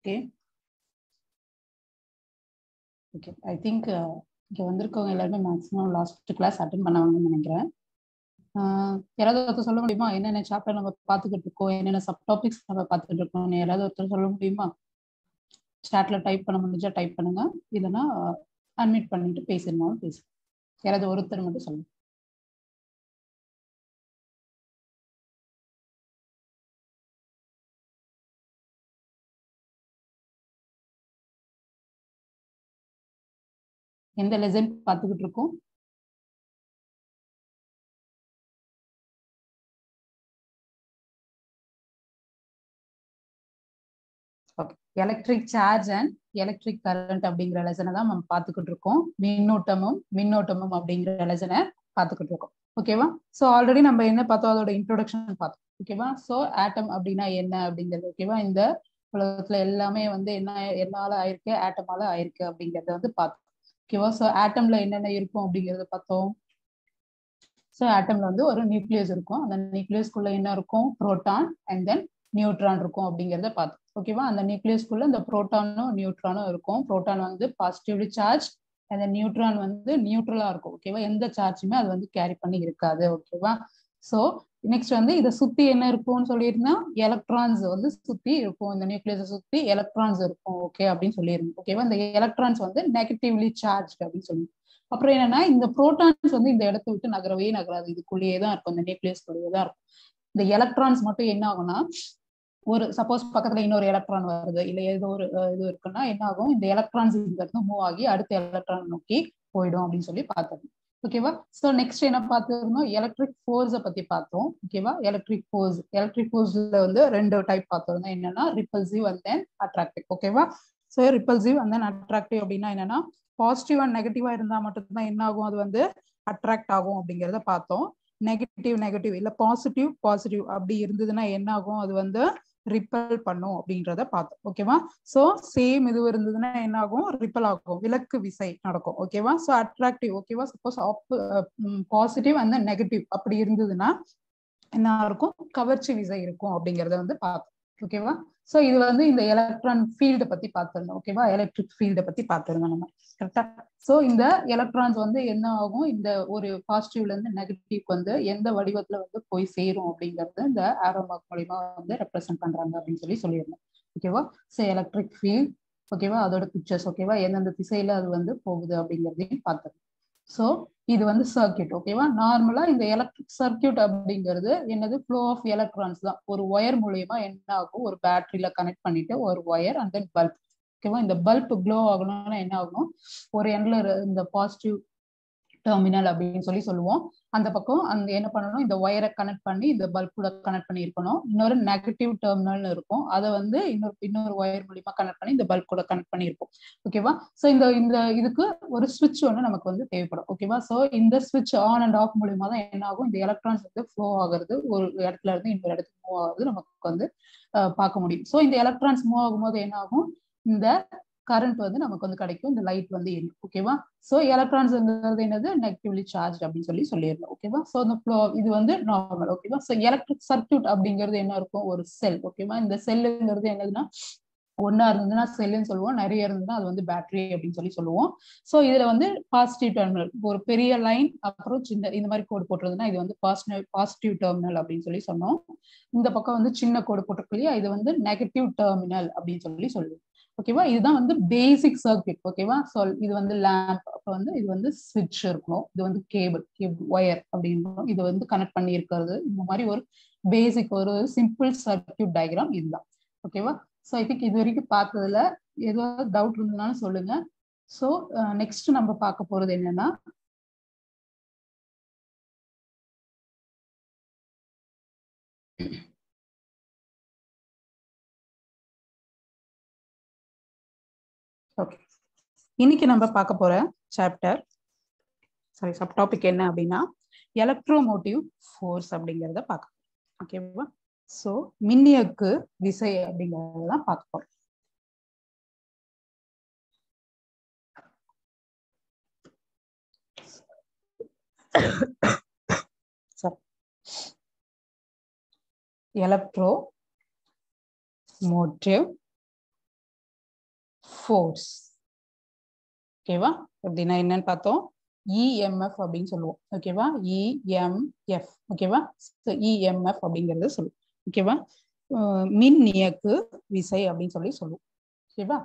okay okay I think இங்கே வந்திருக்கவங்க எல்லாருமே மேக்ஸிமம் லாஸ்ட் கிளாஸ் அட்டன் பண்ணவாங்கன்னு நினைக்கிறேன் ஆஹ் யாராவது ஒருத்தர் சொல்ல முடியுமா என்னென்ன சாப்டர் நம்ம பார்த்துக்கிட்டு இருக்கோம் என்னென்ன சப் டாபிக்ஸ் நம்ம பார்த்துக்கிட்டு இருக்கோம் யாராவது ஒருத்தர் சொல்ல முடியுமா சாட்ல டைப் பண்ண முடிஞ்சா டைப் பண்ணுங்க இல்லைன்னா அட்மிட் பண்ணிட்டு பேசிருந்தாலும் பேசு யாராவது ஒருத்தர் மட்டும் சொல்லுங்க எந்த லெசன் பார்த்துக்கிட்டு இருக்கோம் electric charge and electric current அப்படிங்கிற லெசனை தான் நம்ம பார்த்துக்கிட்டு இருக்கோம் மின்னோட்டமும் மின்னோட்டமும் அப்படிங்கிற லெசனை பார்த்துக்கிட்டு இருக்கோம் ஓகேவா ஸோ ஆல்ரெடி நம்ம என்ன பார்த்தோம் அதோட இன்ட்ரோடக்ஷன் பார்த்தோம் ஓகேவா ஸோ ஆட்டம் அப்படின்னா என்ன அப்படிங்கிறது ஓகேவா இந்த உலகத்துல எல்லாமே வந்து என்ன என்னால ஆயிருக்கு ஆட்டமால ஆயிருக்கு அப்படிங்கறத வந்து பார்த்தோம் ஓகேவா ஸோ ஆட்டம்ல என்னென்ன இருக்கும் அப்படிங்கறத பார்த்தோம் ஸோ ஆட்டம்ல வந்து ஒரு நியூக்ளியஸ் இருக்கும் அந்த நியூக்ளியஸ்குள்ள என்ன இருக்கும் புரோட்டான் அண்ட் தென் நியூட்ரான் இருக்கும் அப்படிங்கிறத பார்த்தோம் ஓகேவா அந்த நியூக்ளியஸ்குள்ள இந்த புரோட்டானும் நியூட்ரானும் இருக்கும் புரோட்டான் வந்து பாசிட்டிவ்லி சார்ஜ் அந்த நியூட்ரான் வந்து நியூட்ரலா இருக்கும் ஓகேவா எந்த சார்ஜுமே அது வந்து கேரி பண்ணி இருக்காது ஓகேவா ஸோ நெக்ஸ்ட் வந்து இதை சுத்தி என்ன இருக்கும்னு சொல்லியிருந்தா எலக்ட்ரான்ஸ் வந்து சுத்தி இருக்கும் இந்த நியூக்ளியஸை சுத்தி எலக்ட்ரான்ஸ் இருக்கும் ஓகே அப்படின்னு சொல்லியிருந்தோம் ஓகேவா இந்த எலக்ட்ரான்ஸ் வந்து நெகட்டிவ்லி சார்ஜ் அப்படின்னு சொல்லி அப்புறம் என்னன்னா இந்த புரோட்டான்ஸ் வந்து இந்த இடத்த விட்டு நகரவே நகராது இதுக்குள்ளேயே தான் இருக்கும் இந்த நியூக்ளியஸ்குள்ளேயே தான் இருக்கும் இந்த எலக்ட்ரான்ஸ் மட்டும் என்ன ஆகும்னா ஒரு சப்போஸ் பக்கத்துல இன்னொரு எலக்ட்ரான் வருது இல்ல ஏதோ ஒரு இது இருக்குன்னா என்ன ஆகும் இந்த எலக்ட்ரான்ஸ் இங்க இருந்து மூவ் ஆகி அடுத்த எலக்ட்ரான் நோக்கி போயிடும் அப்படின்னு சொல்லி பார்த்தோம் ஓகேவா ஸோ நெக்ஸ்ட் என்ன பார்த்துருந்தோம் எலக்ட்ரிக் ஃபோர்ஸை பத்தி பார்த்தோம் ஓகேவா எலக்ட்ரிக் ஃபோர்ஸ் எலக்ட்ரிக் ஃபோர்ஸ்ல வந்து ரெண்டு டைப் பார்த்துருந்தோம் என்னன்னா ரிப்பல்சிவ் அண்ட் தென் அட்ராக்டிவ் ஓகேவா so repulsive and then attractive அப்படின்னா என்னன்னா பாசிட்டிவ் அண்ட் நெகட்டிவா இருந்தா மட்டும்தான் என்ன ஆகும் அது வந்து அட்ராக்ட் ஆகும் அப்படிங்கிறத பார்த்தோம் நெகட்டிவ் நெகட்டிவ் இல்ல பாசிட்டிவ் பாசிட்டிவ் அப்படி இருந்ததுன்னா என்ன ஆகும் அது வந்து ரிப்பல் பண்ணும் அப்படின்றத பார்த்தோம் ஓகேவா சோ சேம் இது இருந்ததுன்னா என்ன ஆகும் ரிப்பல் ஆகும் விலக்கு விசை நடக்கும் ஓகேவா சோ அட்ராக்டிவ் ஓகேவா சப்போஸ் பாசிட்டிவ் அந்த நெகட்டிவ் அப்படி இருந்ததுன்னா என்ன இருக்கும் கவர்ச்சி விசை இருக்கும் அப்படிங்கறத வந்து பார்த்தோம் ஓகேவா சோ இது வந்து இந்த எலக்ட்ரான் ஃபீல்டை பத்தி பார்த்திருந்தோம் ஓகேவா எலக்ட்ரிக் ஃபீல்டை பத்தி பார்த்திருந்தோம் நம்ம கரெக்டா சோ இந்த எலக்ட்ரான்ஸ் வந்து என்ன ஆகும் இந்த ஒரு பாசிட்டிவ்ல இருந்து நெகட்டிவ்க்கு வந்து எந்த வடிவத்துல வந்து போய் சேரும் அப்படிங்கறது இந்த ஆரோமாக் மூலியமா வந்து ரெப்ரசென்ட் பண்றாங்க அப்படின்னு சொல்லி சொல்லியிருந்தோம் ஓகேவா சோ எலக்ட்ரிக் ஃபீல்ட் ஓகேவா அதோட பிக்சர்ஸ் ஓகேவா எந்தெந்த திசையில அது வந்து போகுது அப்படிங்கறதையும் பார்த்தோம் ஸோ இது வந்து சர்க்கியூட் ஓகேவா நார்மலா இந்த எலக்ட்ரிக் சர்க்கியூட் அப்படிங்கிறது என்னது ஃப்ளோ ஆஃப் எலக்ட்ரான்ஸ் தான் ஒரு ஒயர் மூலியமா என்ன ஆகும் ஒரு பேட்டரியில கனெக்ட் பண்ணிட்டு ஒரு ஒயர் அண்ட் தென் பல்ப் ஓகேவா இந்த பல்ப் க்ளோ ஆகணும்னா என்ன ஆகும் ஒரு எண்ட்ல இந்த பாசிட்டிவ் டெர்மினல் அப்படின்னு சொல்லி சொல்லுவோம் அந்த பக்கம் அந்த என்ன பண்ணணும் இந்த ஒயரை கனெக்ட் பண்ணி இந்த பல்ப் கூட கனெக்ட் பண்ணி இருக்கணும் இன்னொரு நெகட்டிவ் டெர்மினல்னு இருக்கும் அதை வந்து இன்னொரு இன்னொரு ஒயர் மூலியமா கனெக்ட் பண்ணி இந்த பல்ப் கூட கனெக்ட் பண்ணி இருக்கும் ஓகேவா ஸோ இந்த இந்த இதுக்கு ஒரு சுவிட்ச் ஒன்று நமக்கு வந்து தேவைப்படும் ஓகேவா ஸோ இந்த சுவிட்ச் ஆன் அண்ட் ஆஃப் மூலியமா தான் என்ன ஆகும் இந்த எலக்ட்ரான்ஸ் வந்து ஃப்ளோ ஆகுறது ஒரு இடத்துல இருந்து இன்னொரு இடத்துக்கு மூவ் ஆகுறது நமக்கு வந்து பார்க்க முடியும் ஸோ இந்த எலக்ட்ரான்ஸ் மூவ் ஆகும்போது என்ன ஆகும் இந்த கரண்ட் வந்து நமக்கு வந்து கிடைக்கும் இந்த லைட் வந்து எரியும் ஓகேவா ஸோ எலக்ட்ரான்ஸ்ங்கிறது என்னது நெகட்டிவ்லி சார்ஜ் அப்படின்னு சொல்லி சொல்லிடலாம் ஓகேவா ஸோ இந்த ஃப்ளோ இது வந்து நார்மல் ஓகேவா ஸோ எலக்ட்ரிக் சர்க்கியூட் அப்படிங்கிறது என்ன இருக்கும் ஒரு செல் ஓகேவா இந்த செல்லுங்கிறது என்னதுன்னா ஒன்னா இருந்ததுன்னா செல்லுன்னு சொல்லுவோம் நிறைய இருந்ததுன்னா அது வந்து பேட்டரி அப்படின்னு சொல்லி சொல்லுவோம் ஸோ இதுல வந்து பாசிட்டிவ் டெர்மினல் ஒரு பெரிய லைன் அப்புறம் சின்ன இந்த மாதிரி கோடு போட்டுருதுன்னா இது வந்து பாசிட்டிவ் பாசிட்டிவ் டெர்மினல் அப்படின்னு சொல்லி சொன்னோம் இந்த பக்கம் வந்து சின்ன கோடு போட்டிருக்கு இல்லையா இது வந்து நெகட்டிவ் டெர்மினல் அப்படின்னு சொல்லி சொல்லுவோம் ஓகேவா இதுதான் வந்து பேசிக் சர்க்கியூட் ஓகேவா ஸோ இது வந்து லேம்ப் அப்புறம் வந்து இது வந்து ஸ்விட்ச் இருக்கணும் இது வந்து கேபிள் ஒயர் அப்படின்னு இது வந்து கனெக்ட் பண்ணி இருக்கிறது இந்த மாதிரி ஒரு பேசிக் ஒரு சிம்பிள் சர்க்கியூட் டயக்ராம் இதுதான் ஓகேவா ஸோ ஐ திங்க் இது வரைக்கும் பார்த்ததுல ஏதாவது டவுட் இருந்ததுனாலும் சொல்லுங்க ஸோ நெக்ஸ்ட் நம்ம பார்க்க போறது என்னன்னா ஓகே இன்னைக்கு நம்ம பார்க்க போற சாப்டர் சாரி சப் டாபிக் என்ன அப்படின்னா எலக்ட்ரோமோட்டிவ் ஃபோர்ஸ் அப்படிங்கிறத பார்க்க ஓகேவா ஸோ மின்னியக்கு விசை அப்படிங்கிறத தான் பார்க்க போறோம் எலக்ட்ரோ மோட்டிவ் ஃபோர்ஸ் ஓகேவா அப்படின்னா என்னன்னு பார்த்தோம் இஎம்எஃப் அப்படின்னு சொல்லுவோம் ஓகேவா இஎம்எஃப் ஓகேவா இஎம்எஃப் அப்படிங்கறது சொல்லுவோம் ஓகேவா மின் இயக்கு விசை அப்படின்னு சொல்லி சொல்லுவோம் ஓகேவா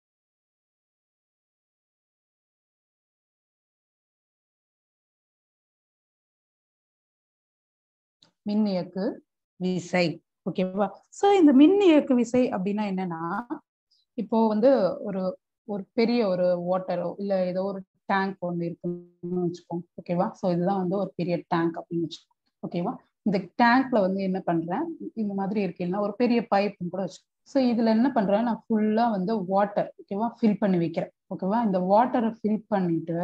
மின் இயக்கு விசை ஓகேவா சோ இந்த மின் இயக்கு விசை அப்படின்னா என்னன்னா இப்போ வந்து ஒரு ஒரு பெரிய ஒரு வாட்டரோ இல்ல ஏதோ ஒரு டேங்க் ஒன்று இருக்குன்னு வச்சுக்கோங்க ஓகேவா ஸோ இதுதான் வந்து ஒரு பெரிய டேங்க் அப்படின்னு வச்சுக்கோங்க ஓகேவா இந்த டேங்க்ல வந்து என்ன பண்றேன் இந்த மாதிரி இருக்கீங்கன்னா ஒரு பெரிய பைப் கூட வச்சு ஸோ இதுல என்ன பண்றேன் நான் ஃபுல்லா வந்து வாட்டர் ஓகேவா ஃபில் பண்ணி வைக்கிறேன் ஓகேவா இந்த வாட்டரை ஃபில் பண்ணிட்டு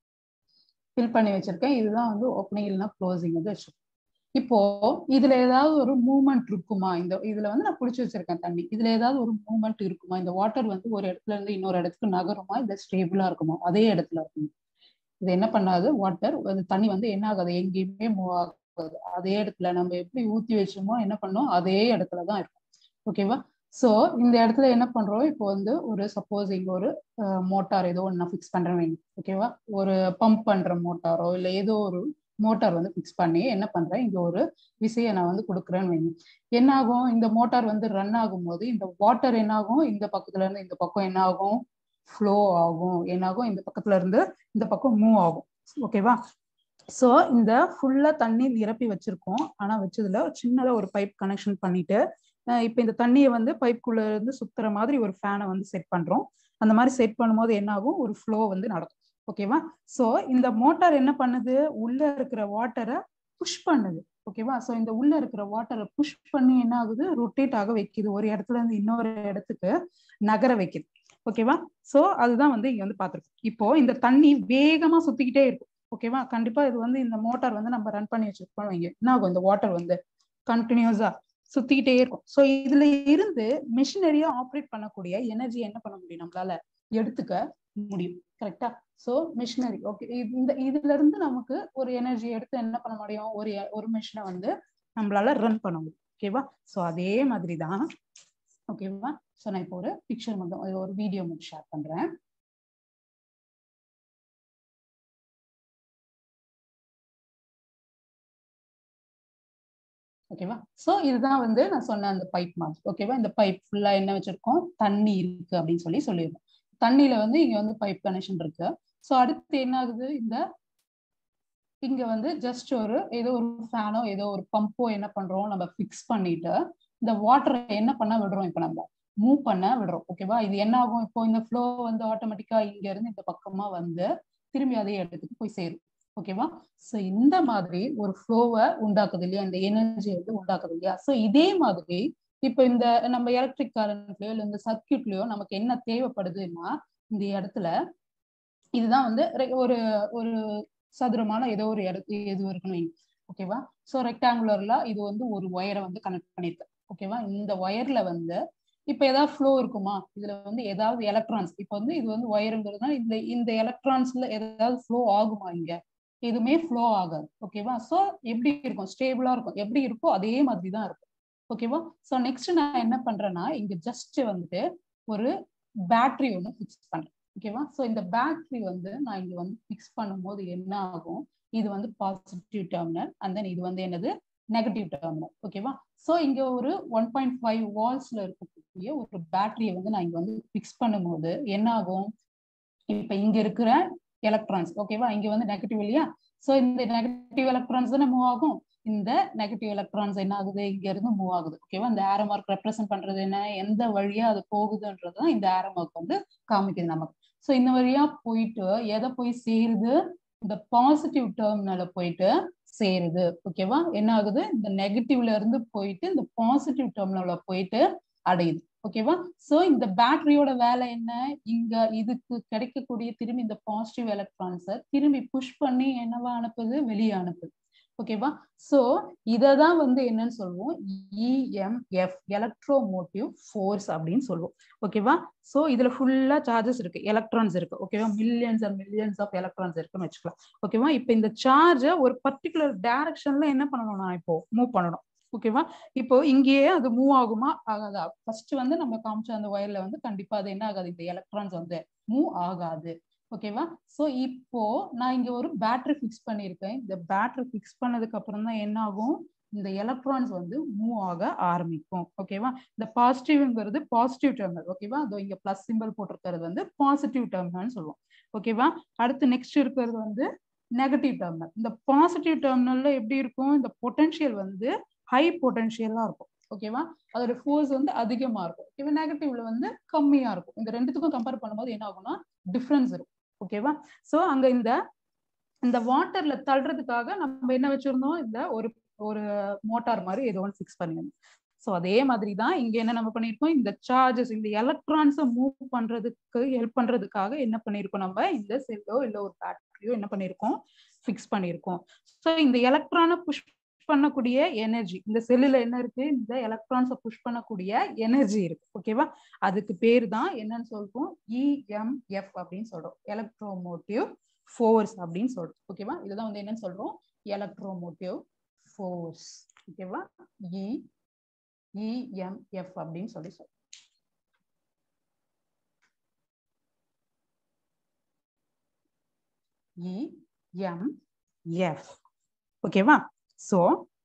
ஃபில் பண்ணி வச்சிருக்கேன் இதுதான் வந்து ஓப்பனிங் இல்லைன்னா க்ளோசிங் வந்து வச்சிருக்கேன் இப்போ இதுல ஏதாவது ஒரு மூமெண்ட் இருக்குமா இந்த இதுல வந்து நான் புடிச்சு வச்சிருக்கேன் தண்ணி இதுல ஏதாவது ஒரு மூமெண்ட் இருக்குமா இந்த வாட்டர் வந்து ஒரு இடத்துல இருந்து இன்னொரு இடத்துக்கு நகருமா இல்ல ஸ்டேபிளா இருக்குமா அதே இடத்துல இருக்குமா இது என்ன பண்ணாது வாட்டர் தண்ணி வந்து என்ன ஆகாது எங்கேயுமே மூவ் ஆகாது அதே இடத்துல நம்ம எப்படி ஊத்தி வச்சோமோ என்ன பண்ணோம் அதே இடத்துலதான் இருக்கும் ஓகேவா சோ இந்த இடத்துல என்ன பண்றோம் இப்போ வந்து ஒரு சப்போஸ் இங்க ஒரு மோட்டார் ஏதோ ஒன்று நான் ஃபிக்ஸ் பண்றேன் வைங்க ஓகேவா ஒரு பம்ப் பண்ற மோட்டாரோ இல்ல ஏதோ ஒரு மோட்டார் வந்து ஃபிக்ஸ் பண்ணி என்ன பண்றேன் இங்க ஒரு விசையை நான் வந்து கொடுக்குறேன்னு வைங்க என்ன ஆகும் இந்த மோட்டார் வந்து ரன் ஆகும் போது இந்த வாட்டர் என்ன ஆகும் இந்த பக்கத்துல இருந்து இந்த பக்கம் என்ன ஆகும் ஃப்ளோ ஆகும் என்ன ஆகும் இந்த பக்கத்துல இருந்து இந்த பக்கம் மூவ் ஆகும் ஓகேவா சோ இந்த ஃபுல்லா தண்ணி நிரப்பி வச்சிருக்கோம் ஆனா வச்சதுல சின்னதா ஒரு பைப் கனெக்ஷன் பண்ணிட்டு இப்ப இந்த தண்ணியை வந்து பைப்புக்குள்ள இருந்து சுத்துற மாதிரி ஒரு ஃபேனை வந்து செட் பண்றோம் அந்த மாதிரி செட் பண்ணும்போது என்ன ஆகும் ஒரு ஃப்ளோ வந்து நடக்கும் ஓகேவா சோ இந்த மோட்டார் என்ன பண்ணுது உள்ள இருக்கிற வாட்டரை புஷ் பண்ணுது ஓகேவா சோ இந்த உள்ள இருக்கிற வாட்டரை புஷ் பண்ணி என்ன ஆகுது ரொட்டேட் ஆக வைக்குது ஒரு இடத்துல இருந்து இன்னொரு இடத்துக்கு நகர வைக்குது ஓகேவா சோ அதுதான் வந்து இங்க வந்து பாத்துருக்கோம் இப்போ இந்த தண்ணி வேகமா சுத்திக்கிட்டே இருக்கும் ஓகேவா கண்டிப்பா இது வந்து இந்த மோட்டார் வந்து நம்ம ரன் பண்ணி வச்சிருக்கோம் வைங்க என்ன ஆகும் இந்த வாட்டர் வந்து கண்டினியூஸா சுத்திக்கிட்டே இருக்கும் சோ இதுல இருந்து மிஷினரியா ஆப்ரேட் பண்ணக்கூடிய எனர்ஜி என்ன பண்ண முடியும் நம்மளால எடுத்துக்க முடியும் கரெக்டா சோ மிஷினரி ஓகே இந்த இதுல இருந்து நமக்கு ஒரு எனர்ஜி எடுத்து என்ன பண்ண முடியும் ஒரு ஒரு மிஷினை வந்து நம்மளால ரன் பண்ண முடியும் ஓகேவா சோ அதே மாதிரி தான் ஓகேவா சோ நான் இப்போ ஒரு பிக்சர் மட்டும் ஒரு வீடியோ மட்டும் ஷேர் பண்றேன் ஓகேவா சோ இதுதான் வந்து நான் சொன்ன அந்த பைப் மாதிரி ஓகேவா இந்த பைப் ஃபுல்லா என்ன வச்சிருக்கோம் தண்ணி இருக்கு அப்படின்னு சொல்லி சொல்லியிருக்கோம் தண்ணியில வந்து இங்க வந்து பைப் கனெக்ஷன் இருக்கு ஸோ அடுத்து என்ன ஆகுது இந்த இங்க வந்து ஜஸ்ட் ஒரு ஏதோ ஒரு ஃபேனோ ஏதோ ஒரு பம்போ என்ன பண்றோம் நம்ம ஃபிக்ஸ் பண்ணிட்டு இந்த வாட்டரை என்ன பண்ண விடுறோம் இப்போ நம்ம மூவ் பண்ண விடுறோம் ஓகேவா இது என்ன ஆகும் இப்போ இந்த ஃப்ளோ வந்து ஆட்டோமேட்டிக்கா இங்க இருந்து இந்த பக்கமா வந்து திரும்பி அதே இடத்துக்கு போய் சேரும் ஓகேவா சோ இந்த மாதிரி ஒரு ஃப்ளோவை உண்டாக்குது இல்லையா இந்த எனர்ஜி வந்து உண்டாக்குது இல்லையா சோ இதே மாதிரி இப்ப இந்த நம்ம எலக்ட்ரிக் கரண்ட்லயோ இல்ல இந்த சர்க்கியூட்லயோ நமக்கு என்ன தேவைப்படுதுன்னா இந்த இடத்துல இதுதான் வந்து ஒரு ஒரு சதுரமான ஏதோ ஒரு இடத்து எது இருக்கணும் ஓகேவா சோ ரெக்டாங்குலர்ல இது வந்து ஒரு ஒயரை வந்து கனெக்ட் பண்ணிருக்கு ஓகேவா இந்த ஒயர்ல வந்து இப்ப ஏதாவது ஃப்ளோ இருக்குமா இதுல வந்து ஏதாவது எலக்ட்ரான்ஸ் இப்ப வந்து இது வந்து ஒயருங்கிறதுனால இந்த இந்த எலக்ட்ரான்ஸ்ல ஏதாவது ஃப்ளோ ஆகுமா இங்க எதுவுமே ஃப்ளோ ஆகாது ஓகேவா சோ எப்படி இருக்கும் ஸ்டேபிளா இருக்கும் எப்படி இருக்கோ அதே மாதிரி தான் இருக்கும் ஓகேவா ஸோ நெக்ஸ்ட் நான் என்ன பண்றேன்னா இங்க ஜஸ்ட் வந்துட்டு ஒரு பேட்டரி ஒன்று ஃபிக்ஸ் பண்றேன் ஓகேவா ஸோ இந்த பேட்டரி வந்து நான் இங்க வந்து ஃபிக்ஸ் பண்ணும்போது என்ன ஆகும் இது வந்து பாசிட்டிவ் டெர்மினல் அண்ட் தென் இது வந்து என்னது நெகட்டிவ் டெர்மினல் ஓகேவா ஸோ இங்க ஒரு ஒன் பாயிண்ட் ஃபைவ் வால்ஸ்ல இருக்கக்கூடிய ஒரு பேட்டரியை வந்து நான் இங்க வந்து ஃபிக்ஸ் பண்ணும்போது என்ன ஆகும் இப்ப இங்க இருக்கிற எலக்ட்ரான்ஸ் ஓகேவா இங்க வந்து நெகட்டிவ் இல்லையா ஸோ இந்த நெகட்டிவ் எலக்ட்ரான்ஸ் தானே மூவ் ஆகும் இந்த நெகட்டிவ் எலக்ட்ரான்ஸ் என்ன ஆகுது இங்க இருந்து மூவ் ஆகுது ஓகேவா இந்த ஆரோ மார்க் ரெப்ரசென்ட் பண்றது என்ன எந்த வழியா அது போகுதுன்றது தான் இந்த ஆரோ மார்க் வந்து காமிக்குது நமக்கு ஸோ இந்த வழியா போயிட்டு எதை போய் சேருது இந்த பாசிட்டிவ் டெர்மினல போயிட்டு சேருது ஓகேவா என்ன ஆகுது இந்த நெகட்டிவ்ல இருந்து போயிட்டு இந்த பாசிட்டிவ் டெர்மினல போயிட்டு அடையுது ஓகேவா சோ இந்த பேட்டரியோட வேலை என்ன இங்க இதுக்கு கிடைக்கக்கூடிய திரும்பி இந்த பாசிட்டிவ் எலக்ட்ரான்ஸை திரும்பி புஷ் பண்ணி என்னவா அனுப்புது வெளியே அனுப்புது ஓகேவா சோ இததான் வந்து என்னன்னு சொல்லுவோம் இஎம்எஃப் எலக்ட்ரோமோட்டிவ் ஃபோர்ஸ் அப்படின்னு சொல்லுவோம் ஓகேவா சோ இதுல ஃபுல்லா சார்ஜஸ் இருக்கு எலக்ட்ரான்ஸ் இருக்கு ஓகேவா millions and millions of electrons இருக்குன்னு வச்சுக்கலாம் ஓகேவா இப்ப இந்த சார்ஜை ஒரு பர்டிகுலர் டைரக்ஷன்ல என்ன பண்ணணும் நான் இப்போ மூவ் பண்ணணும் ஓகேவா இப்போ இங்கேயே அது மூவ் ஆகுமா ஆகாதா ஃபர்ஸ்ட் வந்து நம்ம காமிச்ச அந்த ஒயர்ல வந்து கண்டிப்பா அது என்ன ஆகாது இந்த எலக்ட்ரான்ஸ் வந்து மூவ் ஆகாது ஓகேவா சோ இப்போ நான் இங்க ஒரு பேட்டரி ஃபிக்ஸ் பண்ணியிருக்கேன் இந்த பேட்டரி ஃபிக்ஸ் பண்ணதுக்கு அப்புறம் தான் என்ன ஆகும் இந்த எலக்ட்ரான்ஸ் வந்து மூவ் ஆக ஆரம்பிக்கும் ஓகேவா இந்த பாசிட்டிவ்ங்கிறது பாசிட்டிவ் டெர்மினல் ஓகேவா அதோ இங்க பிளஸ் சிம்பிள் போட்டிருக்கிறது வந்து பாசிட்டிவ் டெர்மினல்னு சொல்லுவோம் ஓகேவா அடுத்து நெக்ஸ்ட் இருக்கிறது வந்து நெகட்டிவ் டெர்மினல் இந்த பாசிட்டிவ் டெர்மினல்ல எப்படி இருக்கும் இந்த பொட்டன்ஷியல் வந்து ஹை பொட்டன்ஷியலா இருக்கும் ஓகேவா அதோட ஃபோர்ஸ் வந்து அதிகமா இருக்கும் ஓகேவா நெகட்டிவ்ல வந்து கம்மியா இருக்கும் இந்த ரெண்டுத்துக்கும் கம்பேர் பண்ணும்போது என்ன ஆகும்னா டிஃப்ரென்ஸ் இருக்கும் ஓகேவா சோ அங்க இந்த இந்த வாட்டர்ல தள்ளுறதுக்காக நம்ம என்ன வச்சிருந்தோம் இந்த ஒரு ஒரு மோட்டார் மாதிரி ஏதோ ஒன்று ஃபிக்ஸ் பண்ணிருந்தோம் ஸோ அதே மாதிரி தான் இங்க என்ன நம்ம பண்ணியிருக்கோம் இந்த சார்ஜஸ் இந்த எலக்ட்ரான்ஸை மூவ் பண்றதுக்கு ஹெல்ப் பண்றதுக்காக என்ன பண்ணியிருக்கோம் நம்ம இந்த செல்லோ இல்லை ஒரு பேட்டரியோ என்ன பண்ணியிருக்கோம் ஃபிக்ஸ் பண்ணியிருக்கோம் ஸோ இந்த எலக்ட்ரானை புஷ் பண்ணக்கூடிய எனர்ஜி இந்த செல்லுல என்ன இருக்கு இந்த எலக்ட்ரான்ஸை புஷ் பண்ணக்கூடிய எனர்ஜி இருக்கு ஓகேவா அதுக்கு பேர் தான் என்னன்னு சொல்றோம் இஎம்எஃப் அப்படின்னு சொல்றோம் எலக்ட்ரோமோட்டிவ் ஃபோர்ஸ் அப்படின்னு சொல்றோம் ஓகேவா இதுதான் வந்து என்னன்னு சொல்றோம் எலக்ட்ரோமோட்டிவ் ஃபோர்ஸ் ஓகேவா இ இஎம்எஃப் அப்படின்னு சொல்லி சொல்றோம் இஎம்எஃப் ஓகேவா ஸோ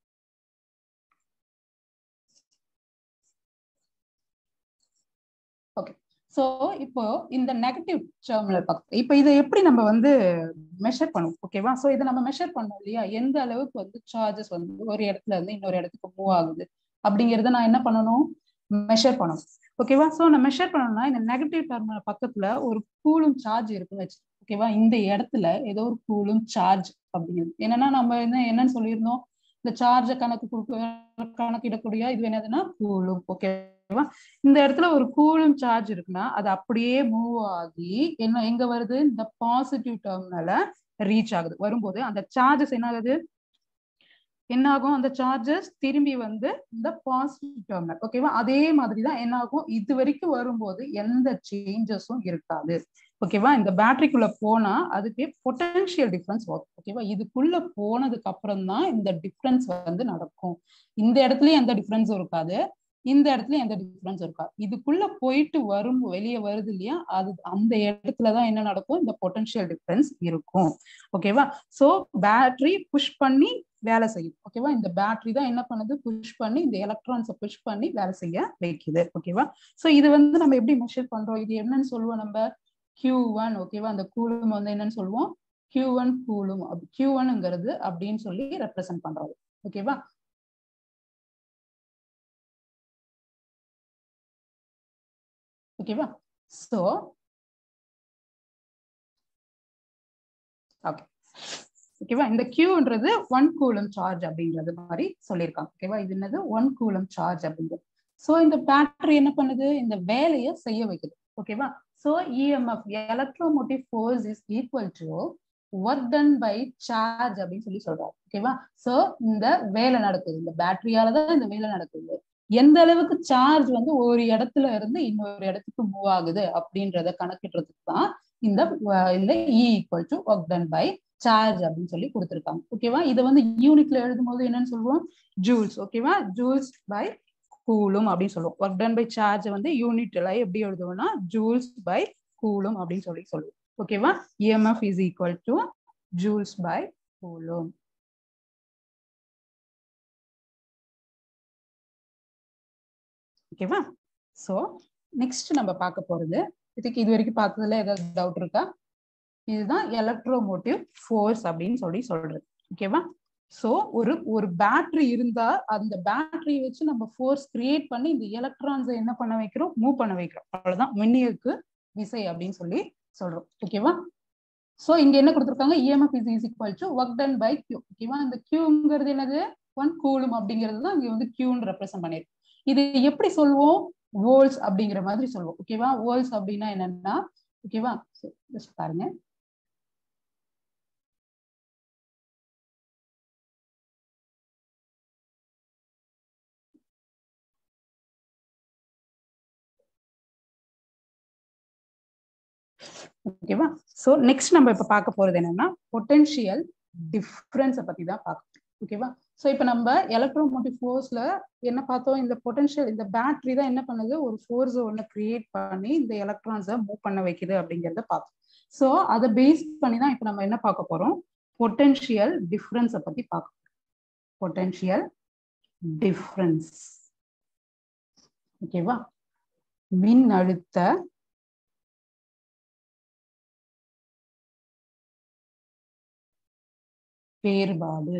ஓகே ஸோ இப்போ இந்த நெகட்டிவ் டேர்ம்ல பார்க்க இப்போ இதை எப்படி நம்ம வந்து மெஷர் பண்ணுவோம் ஓகேவா ஸோ இதை நம்ம மெஷர் பண்ணோம் இல்லையா எந்த அளவுக்கு வந்து சார்ஜஸ் வந்து ஒரு இடத்துல இருந்து இன்னொரு இடத்துக்கு மூவ் ஆகுது அப்படிங்கிறத நான் என்ன பண்ணணும் மெஷர் பண்ணணும் ஓகேவா ஸோ நான் மெஷர் பண்ணணும்னா இந்த நெகட்டிவ் டெர்மினல் பக்கத்துல ஒரு கூலும் சார்ஜ் இருக்குன்னு வச்சு ஓகேவா இந்த இடத்துல ஏதோ ஒரு கூலும் சார்ஜ் அப்படிங்கிறது என்னன்னா நம்ம என்ன என்னன்னு சொல்லியிருந்தோம் இந்த சார்ஜை கணக்கு கொடுக்க கணக்கிடக்கூடிய இது என்னதுன்னா கூலும் ஓகேவா இந்த இடத்துல ஒரு கூலும் சார்ஜ் இருக்குன்னா அது அப்படியே மூவ் ஆகி என்ன எங்க வருது இந்த பாசிட்டிவ் டெர்மினல ரீச் ஆகுது வரும்போது அந்த சார்ஜஸ் என்ன ஆகுது என்ன ஆகும் அந்த சார்ஜஸ் திரும்பி வந்து இந்த பாசிட்டிவ் டெர்மினல் ஓகேவா அதே மாதிரி தான் என்ன ஆகும் இது வரைக்கும் வரும்போது எந்த சேஞ்சஸும் இருக்காது ஓகேவா இந்த பேட்டரிக்குள்ள போனா அதுக்கு பொட்டன்ஷியல் டிஃபரன்ஸ் வரும் ஓகேவா இதுக்குள்ள போனதுக்கு அப்புறம் தான் இந்த டிஃபரன்ஸ் வந்து நடக்கும் இந்த இடத்துலயும் எந்த டிஃபரன்ஸும் இருக்காது இந்த இடத்துல எந்த டிஃபரன்ஸ் இருக்காது இதுக்குள்ள போயிட்டு வரும் வெளியே வருது இல்லையா அது அந்த இடத்துலதான் என்ன நடக்கும் இந்த பொட்டன்ஷியல் டிஃபரன்ஸ் இருக்கும் ஓகேவா சோ பேட்டரி புஷ் பண்ணி வேலை செய்யும் ஓகேவா இந்த பேட்டரி தான் என்ன பண்ணுது புஷ் பண்ணி இந்த எலக்ட்ரான்ஸை புஷ் பண்ணி வேலை செய்ய வைக்குது ஓகேவா சோ இது வந்து நம்ம எப்படி மெஷர் பண்றோம் இது என்னன்னு சொல்லுவோம் நம்ம கியூ ஒன் ஓகேவா அந்த கூலும் வந்து என்னன்னு சொல்லுவோம் கியூ ஒன் கூலும் கியூ ஒன்ங்கிறது அப்படின்னு சொல்லி ரெப்ரசென்ட் பண்றது ஓகேவா ஓகேவா சோ ஓகே ஓகேவா இந்த கியூன்றது ஒன் கூலம் சார்ஜ் அப்படிங்கிறது மாதிரி சொல்லியிருக்காங்க ஓகேவா இது என்னது ஒன் கூலம் சார்ஜ் அப்படிங்கிறது ஸோ இந்த பேட்டரி என்ன பண்ணுது இந்த வேலையை செய்ய வைக்குது ஓகேவா so E M F electromotive force is equal to work done by charge அப்படின்னு சொல்லி சொல்றாரு ஓகேவா ஸோ இந்த வேலை நடக்குது இந்த பேட்டரியால தான் இந்த வேலை நடக்குது எந்த அளவுக்கு சார்ஜ் வந்து ஒரு இடத்துல இருந்து இன்னொரு இடத்துக்கு மூவ் ஆகுது அப்படின்றத கணக்கிடுறதுக்கு தான் இந்த இந்த E equal to work done by charge அப்படின்னு சொல்லி கொடுத்துருக்காங்க ஓகேவா இதை வந்து யூனிட்ல எழுதும்போது என்னன்னு சொல்லுவோம் ஜூல்ஸ் ஓகேவா ஜூல்ஸ் பை கூலும் அப்படின்னு சொல்லுவோம் ஒர்க் டன் பை சார்ஜ் வந்து யூனிட்ல எப்படி எழுதுவோம்னா ஜூல்ஸ் பை கூலும் அப்படின்னு சொல்லி சொல்லுவோம் ஓகேவா EMF is equal to joules by coulomb ஓகேவா ஸோ நெக்ஸ்ட் நம்ம பார்க்க போறது இதுக்கு இது வரைக்கும் பார்த்ததுல ஏதாவது டவுட் இருக்கா இதுதான் எலக்ட்ரோமோட்டிவ் ஃபோர்ஸ் அப்படின்னு சொல்லி சொல்றது ஓகேவா ஸோ ஒரு ஒரு பேட்டரி இருந்தா அந்த பேட்டரி வச்சு நம்ம ஃபோர்ஸ் கிரியேட் பண்ணி இந்த எலக்ட்ரான்ஸை என்ன பண்ண வைக்கிறோம் மூவ் பண்ண வைக்கிறோம் அவ்வளவுதான் மின்னியக்கு விசை அப்படின்னு சொல்லி சொல்றோம் ஓகேவா ஸோ இங்க என்ன கொடுத்துருக்காங்க EMF is is equal to work done by Q ஓகேவா இந்த கியூங்கிறது என்னது ஒன் கூலும் அப்படிங்கிறது தான் இங்க வந்து கியூன்னு ரெப்ரசென்ட் பண்ணிருக்கு இது எப்படி சொல்லுவோம் வோல்ஸ் அப்படிங்கிற மாதிரி சொல்லுவோம் ஓகேவா வோல்ஸ் அப்படின்னா என்னன்னா ஓகேவா ஜஸ்ட் பாருங்க ஓகேவா சோ நெக்ஸ்ட் நம்ம இப்ப பார்க்க போறது என்னன்னா பொட்டன்ஷியல் டிஃபரன்ஸை பத்தி தான் பார்க்க ஓகேவா ஸோ இப்போ நம்ம எலக்ட்ரோமோட்டிவ் ஃபோர்ஸ்ல என்ன பார்த்தோம் இந்த பொட்டன்ஷியல் இந்த பேட்டரி தான் என்ன பண்ணுது ஒரு ஃபோர்ஸ் ஒன்று கிரியேட் பண்ணி இந்த எலக்ட்ரான்ஸை மூவ் பண்ண வைக்குது அப்படிங்கிறத பார்த்தோம் ஸோ அதை பேஸ் பண்ணி தான் இப்போ நம்ம என்ன பார்க்க போறோம் பொட்டன்ஷியல் டிஃப்ரென்ஸை பத்தி பார்க்க பொட்டன்ஷியல் டிஃப்ரென்ஸ் ஓகேவா மின் அழுத்த வேறுபாடு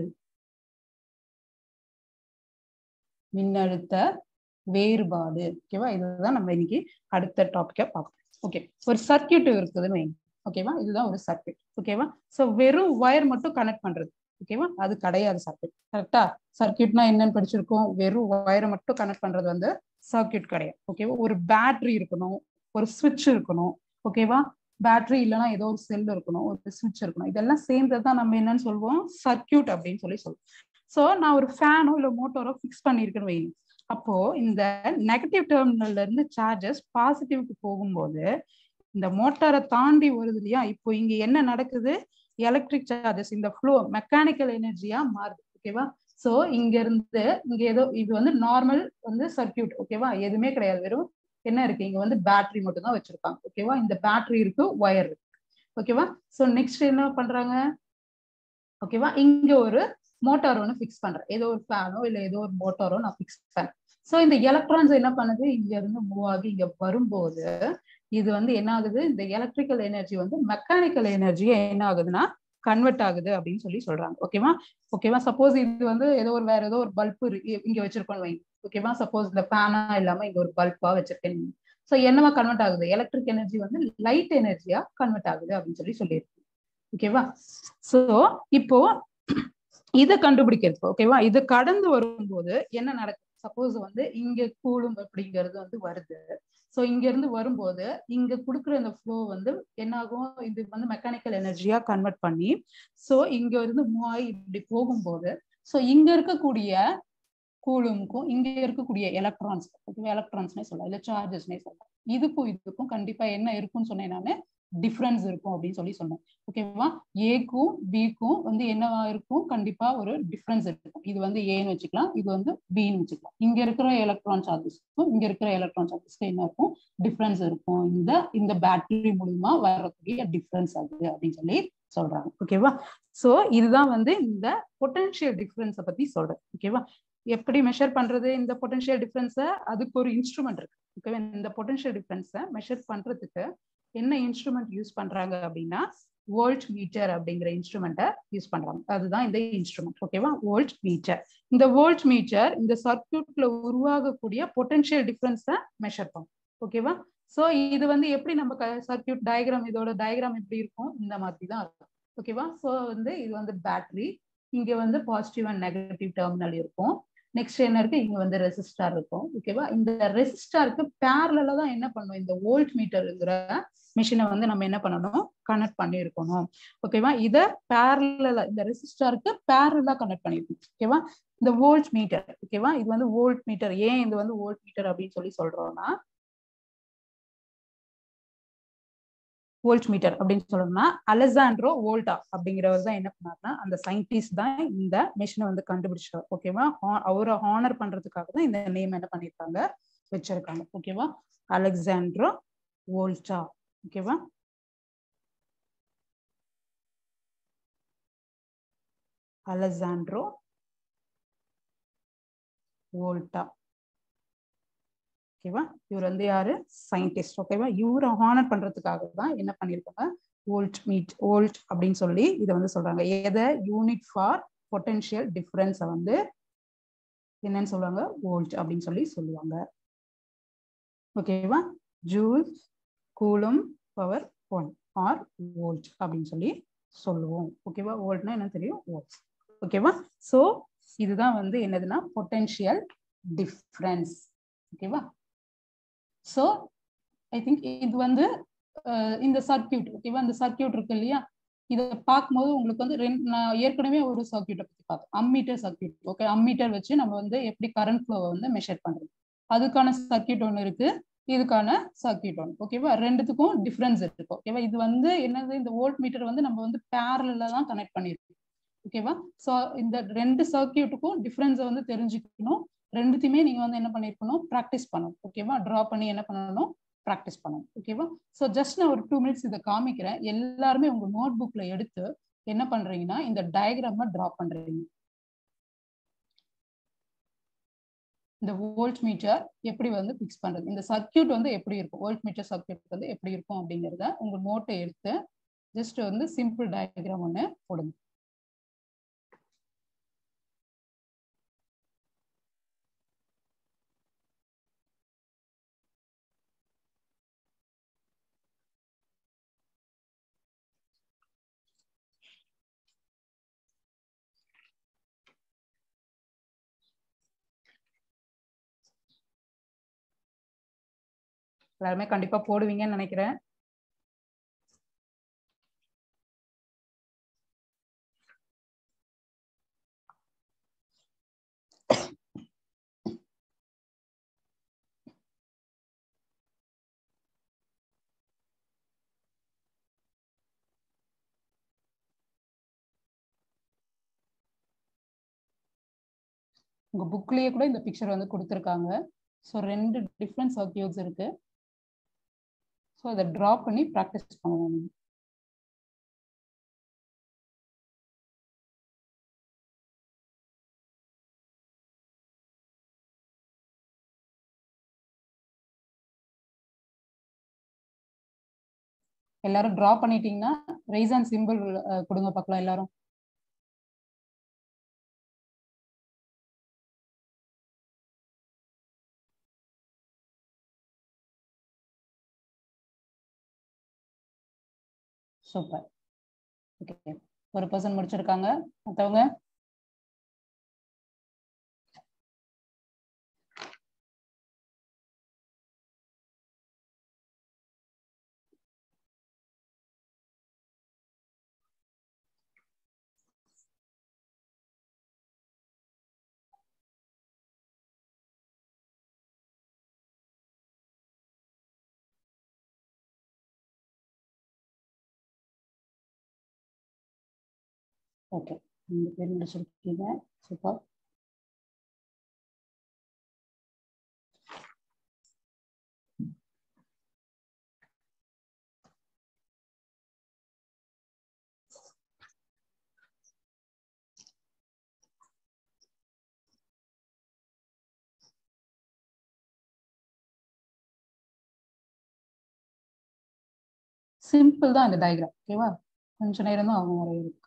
மின்னழுத்த வேறுபாடு ஓகேவா இதுதான் நம்ம இன்னைக்கு அடுத்த டாபிக்கா பார்ப்போம் ஓகே ஒரு சர்க்கியூட் இருக்குதுன்னு வைங்க ஓகேவா இதுதான் ஒரு சர்க்கியூட் ஓகேவா சோ வெறும் ஒயர் மட்டும் கனெக்ட் பண்றது ஓகேவா அது கிடையாது சர்க்கியூட் கரெக்டா சர்க்கியூட்னா என்னன்னு படிச்சிருக்கோம் வெறும் ஒயரை மட்டும் கனெக்ட் பண்றது வந்து சர்க்கியூட் கிடையாது ஓகேவா ஒரு பேட்டரி இருக்கணும் ஒரு சுவிட்ச் இருக்கணும் ஓகேவா பேட்டரி இல்லைன்னா ஏதோ ஒரு செல் இருக்கணும் ஒரு சுவிட்ச் இருக்கணும் இதெல்லாம் சேர்ந்தது தான் நம்ம என்னன்னு சொல்லுவோம் சர்க்கியூட் அப்படின்னு சொல்லி சொல்லுவோம் ஸோ நான் ஒரு ஃபேனோ இல்லை மோட்டரோ ஃபிக்ஸ் பண்ணியிருக்கேன்னு வைங்க அப்போ இந்த நெகட்டிவ் டெர்மினல்ல இருந்து சார்ஜஸ் பாசிட்டிவ்க்கு போகும்போது இந்த மோட்டாரை தாண்டி வருது இல்லையா இப்போ இங்க என்ன நடக்குது எலக்ட்ரிக் சார்ஜஸ் இந்த ஃப்ளோ மெக்கானிக்கல் எனர்ஜியா மாறுது ஓகேவா ஸோ இங்க இருந்து இங்க ஏதோ இது வந்து நார்மல் வந்து சர்க்கியூட் ஓகேவா எதுவுமே கிடையாது வெறும் என்ன இருக்கு இங்க வந்து பேட்டரி மட்டும் தான் வச்சிருக்காங்க ஓகேவா இந்த பேட்டரி இருக்கு ஒயர் இருக்கு ஓகேவா ஸோ நெக்ஸ்ட் என்ன பண்றாங்க ஓகேவா இங்க ஒரு மோட்டார் ஒன்று ஃபிக்ஸ் பண்றேன் ஏதோ ஒரு ஃபேனோ இல்லை ஏதோ ஒரு மோட்டாரோ நான் ஃபிக்ஸ் பண்ணேன் ஸோ இந்த எலக்ட்ரான்ஸ் என்ன பண்ணுது இங்க இருந்து மூவ் ஆகி இங்க வரும்போது இது வந்து என்ன ஆகுது இந்த எலக்ட்ரிக்கல் எனர்ஜி வந்து மெக்கானிக்கல் எனர்ஜியா என்ன ஆகுதுன்னா கன்வெர்ட் ஆகுது அப்படின்னு சொல்லி சொல்றாங்க ஓகேவா ஓகேவா சப்போஸ் இது வந்து ஏதோ ஒரு வேற ஏதோ ஒரு பல்பு இங்க வச்சிருக்கோம் வைங்க ஓகேவா சப்போஸ் இந்த ஃபேனா இல்லாம இங்க ஒரு பல்பா வச்சிருக்கேன் ஸோ என்னவா கன்வெர்ட் ஆகுது எலக்ட்ரிக் எனர்ஜி வந்து லைட் எனர்ஜியா கன்வெர்ட் ஆகுது அப்படின்னு சொல்லி சொல்லியிருக்கு ஓகேவா ஸோ இப்போ இதை கண்டுபிடிக்கிறது ஓகேவா இது கடந்து வரும்போது என்ன நடக்குது சப்போஸ் வந்து இங்க கூலும் அப்படிங்கிறது வந்து வருது ஸோ இங்க இருந்து வரும்போது இங்க கொடுக்குற இந்த ஃப்ளோ வந்து என்ன ஆகும் இது வந்து மெக்கானிக்கல் எனர்ஜியா கன்வெர்ட் பண்ணி ஸோ இங்க இருந்து மூவ் ஆகி இப்படி போகும்போது ஸோ இங்க இருக்கக்கூடிய கூலும்க்கும் இங்க இருக்கக்கூடிய எலக்ட்ரான்ஸ் ஓகேவா எலக்ட்ரான்ஸ்னே சொல்லலாம் இல்ல சார்ஜஸ்னே சொல்லலாம் இதுக்கும் இதுக்கும் கண்டிப்பா என்ன இருக்கும்னு சொன்னேன் நானு டிஃப்ரென்ஸ் இருக்கும் அப்படின்னு சொல்லி சொன்னேன் ஓகேவா ஏக்கும் பிக்கும் வந்து என்னவா இருக்கும் கண்டிப்பா ஒரு டிஃப்ரென்ஸ் இருக்கும் இது வந்து ஏன்னு வச்சுக்கலாம் இது வந்து பின்னு வச்சுக்கலாம் இங்க இருக்கிற எலக்ட்ரான் சார்ஜஸ்க்கும் இங்க இருக்கிற எலக்ட்ரான் சார்ஜஸ்க்கு என்ன இருக்கும் டிஃப்ரென்ஸ் இருக்கும் இந்த இந்த பேட்டரி மூலியமா வரக்கூடிய டிஃப்ரென்ஸ் அது அப்படின்னு சொல்லி சொல்றாங்க ஓகேவா சோ இதுதான் வந்து இந்த பொட்டன்ஷியல் டிஃப்ரென்ஸை பத்தி சொல்றேன் ஓகேவா எப்படி மெஷர் பண்றது இந்த பொட்டன்ஷியல் டிஃப்ரென்ஸை அதுக்கு ஒரு இன்ஸ்ட்ருமெண்ட் இருக்கு ஓகேவா இந்த பொட்டன்ஷியல் டிஃப்ரென்ஸை மெஷர் பண்றதுக்கு என்ன இன்ஸ்ட்ருமெண்ட் யூஸ் பண்றாங்க அப்படின்னா வோல்ட் மீட்டர் அப்படிங்கிற இன்ஸ்ட்ருமெண்ட்டை யூஸ் பண்றாங்க அதுதான் இந்த இன்ஸ்ட்ருமெண்ட் ஓகேவா வோல்ட் மீட்டர் இந்த வோல்ட் மீட்டர் இந்த சர்க்கியூட்ல உருவாகக்கூடிய பொட்டன்ஷியல் டிஃபரன்ஸை மெஷர் பண்ணும் ஓகேவா சோ இது வந்து எப்படி நம்ம சர்க்கியூட் டயக்ராம் இதோட டயக்ராம் எப்படி இருக்கும் இந்த மாதிரி தான் இருக்கும் ஓகேவா சோ வந்து இது வந்து பேட்டரி இங்க வந்து பாசிட்டிவ் அண்ட் நெகட்டிவ் டெர்மினல் இருக்கும் நெக்ஸ்ட் என்ன இருக்கு இங்க வந்து ரெசிஸ்டார் இருக்கும் ஓகேவா இந்த ரெசிஸ்டாருக்கு பேரலா தான் என்ன பண்ணும் இந்த வோல்ட் மீட்டருங்கிற மிஷினை வந்து நம்ம என்ன பண்ணணும் கனெக்ட் பண்ணியிருக்கணும் ஓகேவா இத பேரலா இந்த ரெசிஸ்டாருக்கு பேரலா கனெக்ட் பண்ணிருக்கணும் ஓகேவா இந்த வோல்ட் மீட்டர் ஓகேவா இது வந்து வோல்ட் மீட்டர் ஏன் இது வந்து வோல்ட் மீட்டர் அப்படின்னு சொல்லி சொல்றோம்னா வோல்ட் மீட்டர் அப்படின்னு சொல்லணும்னா அலெசாண்ட்ரோ வோல்டா அப்படிங்கிறவர் தான் என்ன பண்ணாருன்னா அந்த சயின்டிஸ்ட் தான் இந்த மிஷினை வந்து கண்டுபிடிச்சார் ஓகேவா அவரை ஹானர் பண்றதுக்காக தான் இந்த நேம் என்ன பண்ணிருக்காங்க வச்சிருக்காங்க ஓகேவா அலெக்சாண்ட்ரோ வோல்டா ஓகேவா அலெசாண்ட்ரோ வோல்டா ஓகேவா இவர் வந்து யாரு சயின்டிஸ்ட் ஓகேவா இவரை ஹானர் பண்றதுக்காக தான் என்ன பண்ணிருக்காங்க வோல்ட் மீட் வோல்ட் அப்படின்னு சொல்லி இதை வந்து சொல்றாங்க எதை யூனிட் ஃபார் பொட்டன்ஷியல் டிஃபரன்ஸை வந்து என்னன்னு சொல்லுவாங்க வோல்ட் அப்படின்னு சொல்லி சொல்லுவாங்க ஓகேவா joule coulomb power one or volt அப்படின்னு சொல்லி சொல்லுவோம் ஓகேவா வோல்ட்னா என்ன தெரியும் வோல்ட் ஓகேவா ஸோ இதுதான் வந்து என்னதுன்னா பொட்டன்ஷியல் டிஃப்ரென்ஸ் ஓகேவா ஸோ ஐ திங்க் இது வந்து இந்த சர்க்கியூட் ஓகேவா இந்த சர்க்கியூட் இருக்கு இல்லையா இதை பார்க்கும்போது உங்களுக்கு வந்து ரெண்டு நான் ஏற்கனவே ஒரு சர்க்கியூட்டை பத்தி பார்த்தோம் அம்மீட்டர் சர்க்கியூட் ஓகே அம்மீட்டர் வச்சு நம்ம வந்து எப்படி கரண்ட் ஃப்ளோவை வந்து மெஷர் பண்றது அதுக்கான சர்க்கியூட் ஒன்று இருக்கு இதுக்கான சர்க்கியூட் ஒன்று ஓகேவா ரெண்டுத்துக்கும் டிஃப்ரென்ஸ் இருக்கு ஓகேவா இது வந்து என்னது இந்த வோல்ட் மீட்டர் வந்து நம்ம வந்து பேரல தான் கனெக்ட் பண்ணிருக்கோம் ஓகேவா ஸோ இந்த ரெண்டு சர்க்கியூட்டுக்கும் டிஃப்ரென்ஸை வந்து தெரிஞ்சுக்கணும் ரெண்டுத்தையுமே நீங்க வந்து என்ன பண்ணிருக்கணும் ப்ராக்டிஸ் பண்ணணும் ஓகேவா ட்ரா பண்ணி என்ன பண்ணணும் ப்ராக்டிஸ் பண்ணணும் ஓகேவா ஸோ ஜஸ்ட் நான் ஒரு டூ மினிட்ஸ் இதை காமிக்கிறேன் எல்லாருமே உங்க நோட் புக்ல எடுத்து என்ன பண்றீங்கன்னா இந்த டயக்ராம ட்ரா பண்றீங்க இந்த வோல்ட் மீட்டர் எப்படி வந்து ஃபிக்ஸ் பண்றது இந்த சர்க்கியூட் வந்து எப்படி இருக்கும் வோல்ட் மீட்டர் சர்க்கியூட் வந்து எப்படி இருக்கும் அப்படிங்கிறத உங்க நோட்டை எடுத்து ஜஸ்ட் வந்து சிம்பிள் டயக்ராம் ஒன்று போடுங்க எல்லாருமே கண்டிப்பா போடுவீங்கன்னு நினைக்கிறேன் உங்க புக்லயே கூட இந்த பிக்சர் வந்து கொடுத்துருக்காங்க ஸோ ரெண்டு டிஃப்ரெண்ட் சர்க்கியூட்ஸ் இருக்கு ஸோ அதை ட்ரா பண்ணி ப்ராக்டிஸ் பண்ணணும் நீங்க எல்லாரும் ட்ரா பண்ணிட்டீங்கன்னா ரைஸ் அண்ட் சிம்பிள் கொடுங்க பார்க்கலாம் எல்லாரும் சூப்பர் ஓகே ஒரு பர்சன் முடிச்சிருக்காங்க மற்றவங்க ஓகே ரெண்டு பேர் முடிச்சிருக்கீங்க சூப்பர் சிம்பிள் தான் இந்த டயக்ராம் ஓகேவா கொஞ்ச நேரம் தான் ஆகும் வரையிருக்கு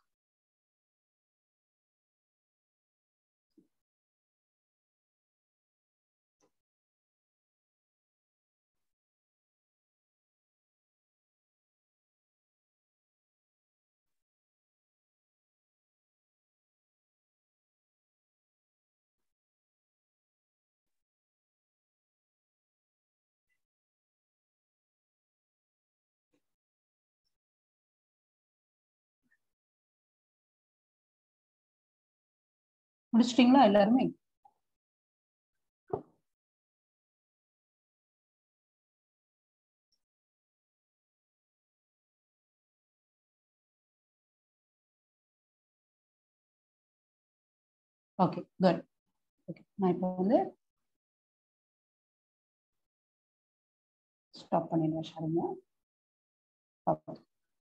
முடிச்சிட்டீங்களா எல்லாருமே ஓகே குட் ஓகே நான் இப்போ வந்து ஸ்டாப் பண்ணிடுவேன் ஷாருங்க ஓகே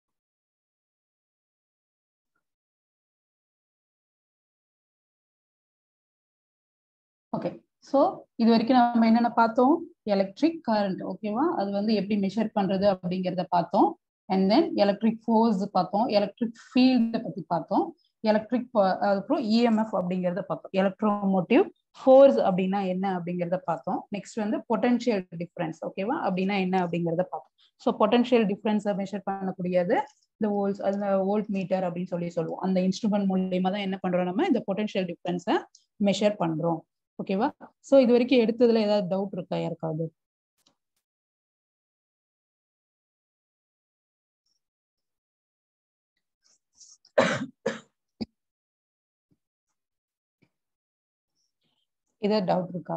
ஓகே ஸோ இது வரைக்கும் நம்ம என்னென்ன பார்த்தோம் எலக்ட்ரிக் கரண்ட் ஓகேவா அது வந்து எப்படி மெஷர் பண்றது அப்படிங்கிறத பார்த்தோம் அண்ட் தென் எலக்ட்ரிக் ஃபோர்ஸ் பார்த்தோம் எலக்ட்ரிக் ஃபீல்டை பத்தி பார்த்தோம் எலக்ட்ரிக் அதுக்கப்புறம் இஎம்எஃப் அப்படிங்கிறத பார்த்தோம் எலக்ட்ரோமோட்டிவ் ஃபோர்ஸ் அப்படின்னா என்ன அப்படிங்கிறத பார்த்தோம் நெக்ஸ்ட் வந்து பொட்டன்ஷியல் டிஃபரன்ஸ் ஓகேவா அப்படின்னா என்ன அப்படிங்கிறத பார்த்தோம் ஸோ பொட்டன்ஷியல் டிஃபரன்ஸை மெஷர் பண்ணக்கூடியது இந்த வோல்ஸ் அந்த வோல்ட் மீட்டர் அப்படின்னு சொல்லி சொல்லுவோம் அந்த இன்ஸ்ட்ருமெண்ட் மூலியமா தான் என்ன பண்றோம் நம்ம இந்த பொட்டன்ஷியல் டிஃபரன்ஸை மெஷர் பண்றோம் ஓகேவா சோ இது வரைக்கும் எடுத்ததுல ஏதாவது டவுட் இருக்கா யாருக்காவது ஏதாவது டவுட் இருக்கா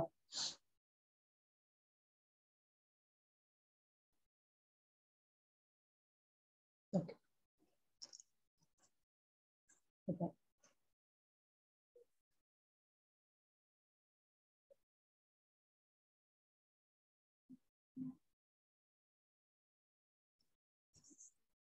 ஓகே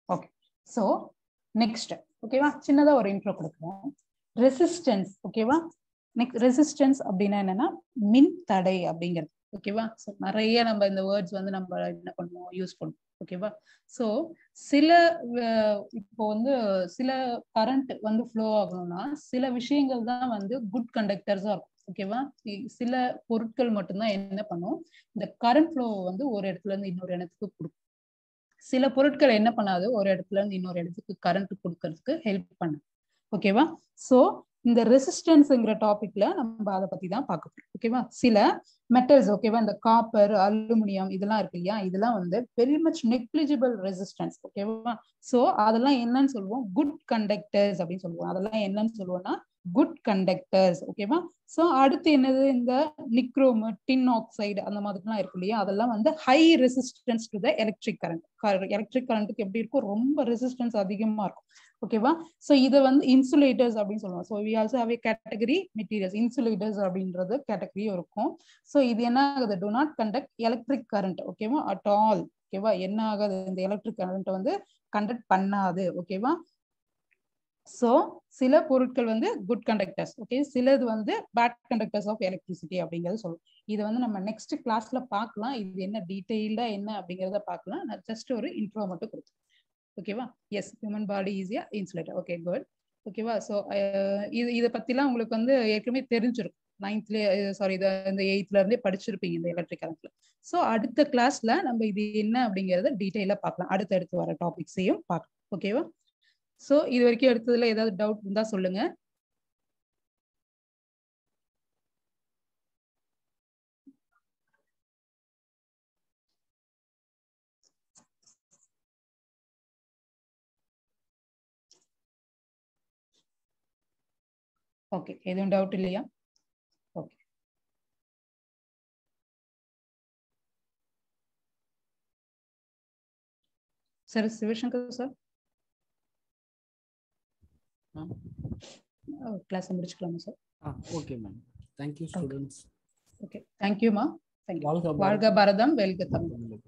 ஓகே ஸோ நெக்ஸ்ட் ஓகேவா சின்னதா ஒரு இன்ட்ரோ கொடுக்குறோம் ரெசிஸ்டன்ஸ் ஓகேவா நெக்ஸ்ட் ரெசிஸ்டன்ஸ் அப்படின்னா என்னன்னா மின் தடை அப்படிங்கிறது ஓகேவா ஸோ நிறைய நம்ம இந்த வேர்ட்ஸ் வந்து நம்ம என்ன பண்ணுவோம் யூஸ் பண்ணுவோம் ஓகேவா ஸோ சில இப்போ வந்து சில கரண்ட் வந்து ஃப்ளோ ஆகணும்னா சில விஷயங்கள் தான் வந்து குட் கண்டக்டர்ஸா இருக்கும் ஓகேவா சில பொருட்கள் மட்டும்தான் என்ன பண்ணும் இந்த கரண்ட் ஃப்ளோ வந்து ஒரு இடத்துல இருந்து இன்னொரு இடத்துக்கு கொடுக்கும் சில பொருட்கள் என்ன பண்ணாது ஒரு இடத்துல இருந்து இன்னொரு இடத்துக்கு கரண்ட் கொடுக்கறதுக்கு ஹெல்ப் பண்ணும் ஓகேவா ஸோ இந்த ரெசிஸ்டன்ஸ்ங்கிற டாபிக்ல நம்ம அதை பத்தி தான் பார்க்க போறோம் ஓகேவா சில மெட்டல்ஸ் ஓகேவா இந்த காப்பர் அலுமினியம் இதெல்லாம் இருக்கு இல்லையா இதெல்லாம் வந்து வெரி மச் நெக்லிஜிபிள் ரெசிஸ்டன்ஸ் ஓகேவா ஸோ அதெல்லாம் என்னன்னு சொல்லுவோம் குட் கண்டக்டர்ஸ் அப்படின்னு சொல்லுவோம் அதெல்லாம் என்னன்னு சொல்லுவோம்னா குட் கண்டக்டர்ஸ் ஓகேவா ஸோ அடுத்து என்னது இந்த நிக்ரோம் டின் ஆக்சைடு அந்த மாதிரிலாம் இருக்கு இல்லையா அதெல்லாம் வந்து high resistance to the electric current electric கரண்ட்டுக்கு எப்படி இருக்கும் ரொம்ப ரெசிஸ்டன்ஸ் அதிகமா இருக்கும் ஓகேவா ஸோ இதை வந்து இன்சுலேட்டர்ஸ் அப்படின்னு சொல்லுவோம் so we also have a category materials insulators அப்படின்றது கேட்டகரியும் இருக்கும் ஸோ இது என்ன ஆகுது to not conduct electric current ஓகேவா அட் ஆல் ஓகேவா என்ன ஆகாது இந்த எலக்ட்ரிக் கரண்ட் வந்து கண்டக்ட் பண்ணாது ஓகேவா ஸோ சில பொருட்கள் வந்து குட் கண்டக்டர்ஸ் ஓகே சிலது வந்து பேட் கண்டக்டர்ஸ் ஆஃப் எலக்ட்ரிசிட்டி அப்படிங்கிறது சொல்லுவோம் இதை வந்து நம்ம நெக்ஸ்ட் கிளாஸ்ல பார்க்கலாம் இது என்ன டீட்டெயில்டா என்ன அப்படிங்கிறத பார்க்கலாம் நான் ஜஸ்ட் ஒரு இன்ட்ரோ மட்டும் கொடுத்தேன் ஓகேவா எஸ் ஹியூமன் பாடி ஈஸியா இன்சுலேட்டர் ஓகே குட் ஓகேவா ஸோ இது இதை பத்திலாம் உங்களுக்கு வந்து ஏற்கனவே தெரிஞ்சிருக்கும் நைன்த்ல சாரி இதை இந்த எயித்ல இருந்தே படிச்சிருப்பீங்க இந்த எலக்ட்ரிக் கரண்ட்ல ஸோ அடுத்த கிளாஸ்ல நம்ம இது என்ன அப்படிங்கறத டீட்டெயிலா பார்க்கலாம் அடுத்தடுத்து வர டாபிக்ஸையும் பார்க்கலாம் ஓகேவா ஸோ இது வரைக்கும் எடுத்ததுல ஏதாவது டவுட் இருந்தா சொல்லுங்க ஓகே எதுவும் டவுட் இல்லையா okay sir Sivashankar sir class முடிச்சுக்கலாமா sir okay ma'am thank you students okay தேங்க்யூமா தேங்க்யூ வாழ்க வாழ்க பாரதம் வெல்க தமிழ் பாரதம்